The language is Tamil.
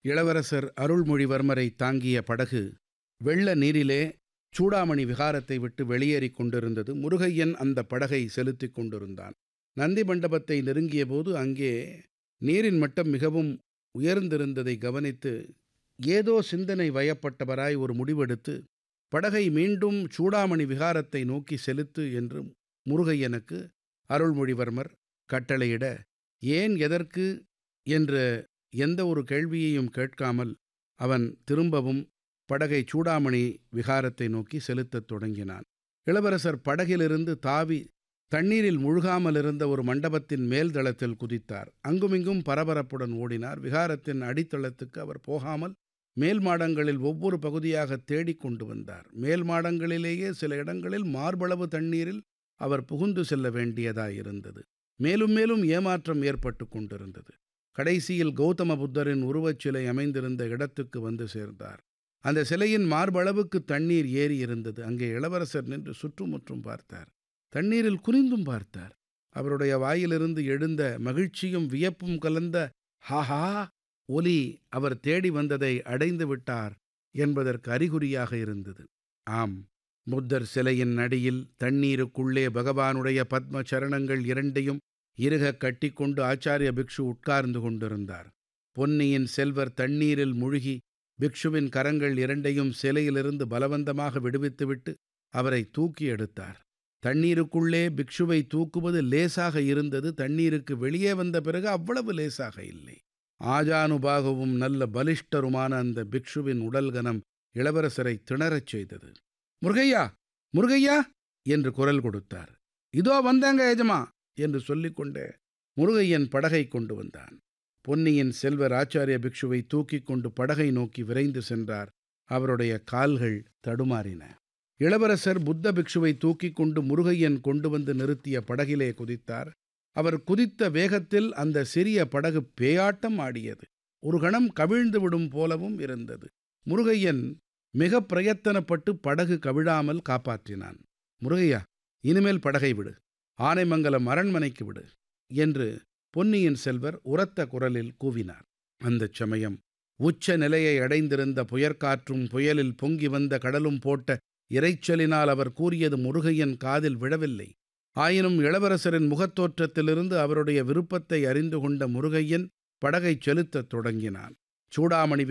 இளவரசர் அருள்மொழிவர்மரை தாங்கிய படகு வெள்ள நீரிலே சூடாமணி விகாரத்தை விட்டு வெளியேறிக் கொண்டிருந்தது முருகையன் அந்த படகை செலுத்திக் கொண்டிருந்தான் நந்தி மண்டபத்தை நெருங்கியபோது அங்கே நீரின் மட்டம் மிகவும் உயர்ந்திருந்ததை கவனித்து ஏதோ சிந்தனை வயப்பட்டவராய் ஒரு முடிவெடுத்து படகை மீண்டும் சூடாமணி விகாரத்தை நோக்கி செலுத்து என்று முருகையனுக்கு அருள்மொழிவர்மர் கட்டளையிட ஏன் எதற்கு என்ற எந்த ஒரு கேள்வியையும் கேட்காமல் அவன் திரும்பவும் படகை சூடாமணி விகாரத்தை நோக்கி செலுத்தத் தொடங்கினான் இளவரசர் படகிலிருந்து தாவி தண்ணீரில் முழுகாமல் இருந்த ஒரு மண்டபத்தின் மேல் தளத்தில் குதித்தார் அங்குமிங்கும் பரபரப்புடன் ஓடினார் விகாரத்தின் அடித்தளத்துக்கு அவர் போகாமல் மேல் மாடங்களில் ஒவ்வொரு பகுதியாக தேடிக் கொண்டு வந்தார் மேல் மாடங்களிலேயே சில இடங்களில் மார்பளவு தண்ணீரில் அவர் புகுந்து செல்ல வேண்டியதாயிருந்தது மேலும் மேலும் ஏமாற்றம் ஏற்பட்டு கொண்டிருந்தது கடைசியில் கௌதம புத்தரின் உருவச்சிலை அமைந்திருந்த இடத்துக்கு வந்து சேர்ந்தார் அந்த சிலையின் மார்பளவுக்கு தண்ணீர் ஏறி இருந்தது அங்கே இளவரசர் நின்று சுற்றுமுற்றும் பார்த்தார் தண்ணீரில் குறிந்தும் பார்த்தார் அவருடைய வாயிலிருந்து எழுந்த மகிழ்ச்சியும் வியப்பும் கலந்த ஹாஹா ஒலி அவர் தேடி வந்ததை அடைந்து விட்டார் என்பதற்கு அறிகுறியாக இருந்தது ஆம் புத்தர் சிலையின் அடியில் தண்ணீருக்குள்ளே பகவானுடைய பத்ம சரணங்கள் இரண்டையும் இறுக கட்டிக்கொண்டு ஆச்சாரிய பிக்ஷு உட்கார்ந்து கொண்டிருந்தார் பொன்னியின் செல்வர் தண்ணீரில் முழுகி பிக்ஷுவின் கரங்கள் இரண்டையும் சிலையிலிருந்து பலவந்தமாக விடுவித்துவிட்டு அவரை தூக்கி எடுத்தார் தண்ணீருக்குள்ளே பிக்ஷுவை தூக்குவது லேசாக இருந்தது தண்ணீருக்கு வெளியே வந்த பிறகு அவ்வளவு லேசாக இல்லை ஆஜானுபாகவும் நல்ல பலிஷ்டருமான அந்த பிக்ஷுவின் உடல்கனம் இளவரசரை திணறச் செய்தது முருகையா முருகையா என்று குரல் கொடுத்தார் இதோ வந்தாங்க எஜமா என்று சொல்லிக்கொண்டே முருகையன் படகை கொண்டு வந்தான் பொன்னியின் செல்வர் ஆச்சாரிய பிக்ஷுவை தூக்கிக் கொண்டு படகை நோக்கி விரைந்து சென்றார் அவருடைய கால்கள் தடுமாறின இளவரசர் புத்த பிக்ஷுவை தூக்கிக் கொண்டு முருகையன் கொண்டு வந்து நிறுத்திய படகிலே குதித்தார் அவர் குதித்த வேகத்தில் அந்த சிறிய படகு பேயாட்டம் ஆடியது ஒரு கணம் கவிழ்ந்து விடும் போலவும் இருந்தது முருகையன் மிக பிரயத்தனப்பட்டு படகு கவிழாமல் காப்பாற்றினான் முருகையா இனிமேல் படகை விடு ஆனைமங்கலம் அரண்மனைக்கு விடு என்று பொன்னியின் செல்வர் உரத்த குரலில் கூவினார் அந்தச் சமயம் உச்ச நிலையை அடைந்திருந்த புயற்காற்றும் புயலில் பொங்கி வந்த கடலும் போட்ட இரைச்சலினால் அவர் கூறியது முருகையன் காதில் விழவில்லை ஆயினும் இளவரசரின் முகத்தோற்றத்திலிருந்து அவருடைய விருப்பத்தை அறிந்து கொண்ட முருகையன் படகைச் செலுத்தத் தொடங்கினான் சூடாமணி